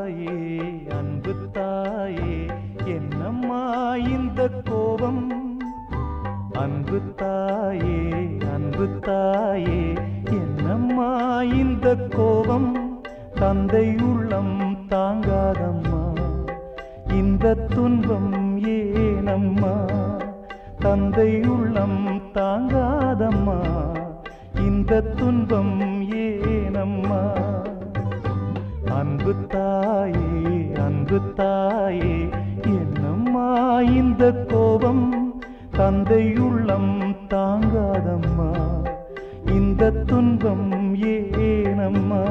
தாயே அன்பு தாயே என்னம்மா இந்த கோபம் அன்பு தாயே அன்பு தாயே என்னம்மா இந்த கோபம் தந்தை உள்ளம் தாங்காதம்மா இந்த துன்பம் ஏனம்மா தந்தை உள்ளம் தாங்காதம்மா இந்த துன்பம் ஏனம்மா அன்பு தாயே அன்பு தாயே என்னம்மா இந்த கோபம் தந்தை உள்ளம் தாங்காதம்மா இந்த துன்பம் ஏனம்மா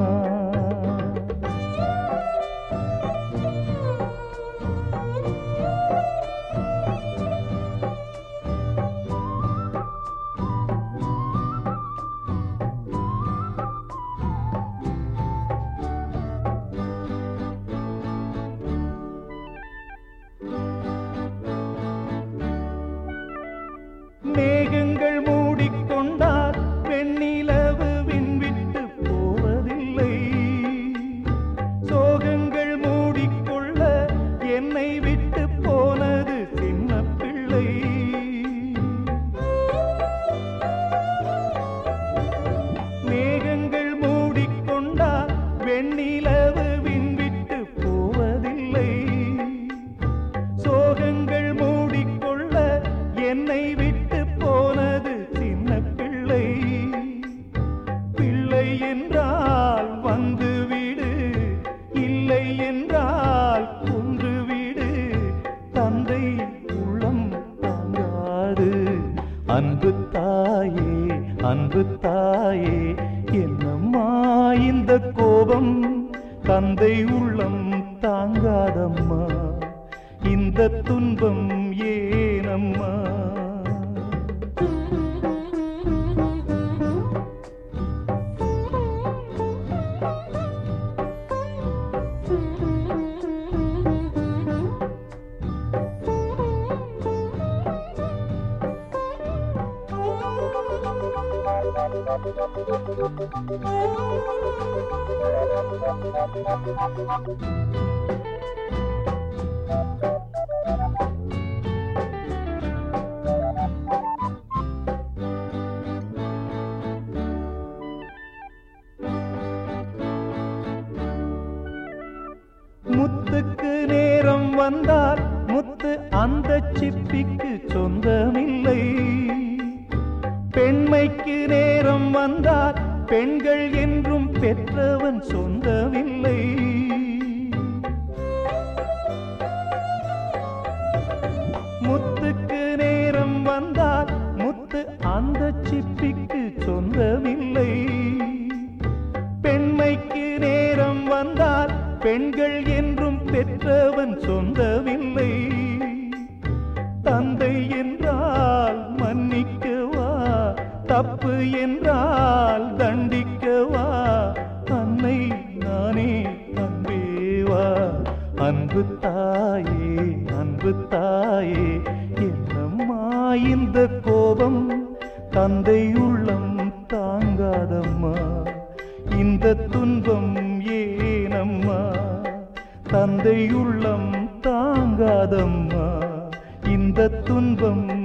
மேகங்கள் மூடிக்கொண்டால் வெண்ணிலவு விண்விட்டு போவதில்லை சோகங்கள் மூடிக்கொள்ள என்னை விட்டு போனது சின்ன பிள்ளை மேகங்கள் மூடிக்கொண்டால் வெண்ணிலவு விண்விட்டு போவதில்லை சோகங்கள் மூடிக்கொள்ள என்னை விட்டு போனது சின்ன பிள்ளை பிள்ளை என்றால் வந்து விடு இல்லை என்றால் கொன்று விடு தந்தை உள்ளம் தாங்காது அன்பு தாயே அன்பு தாயே என்னம்மா இந்த கோபம் தந்தை உள்ளம் தாங்காதம்மா இந்த துன்பம் ஏனம்மா முத்துக்கு நேரம் வந்தால் முத்து அந்த சிப்பிக்கு சொந்தமில்லை பெண்மைக்கு நேரம் வந்தால் பெண்கள் என்றும் பெற்றவன் சொந்தமில்லை முத்துக்கு நேரம் வந்தால் முத்து அந்த சிப்பிக்கு சொந்தமில்லை பெண்மைக்கு நேரம் வந்தால் பெண்கள் என்றும் பெற்றவன் சொந்தமில்லை தந்தை என்றால் மன்னிக்கவா தப்பு என்றால் தண்டிக்கவா அன்னை நானே அன்பேவா அன்பு தாயே அன்பு தாயே என்னம்மா இந்த கோபம் தந்தை உள்ளம் தாங்காதம்மா இந்த துன்பம் ஏனம்மா தந்தை உள்ளம் தாங்காதம்மா இந்த துன்பம்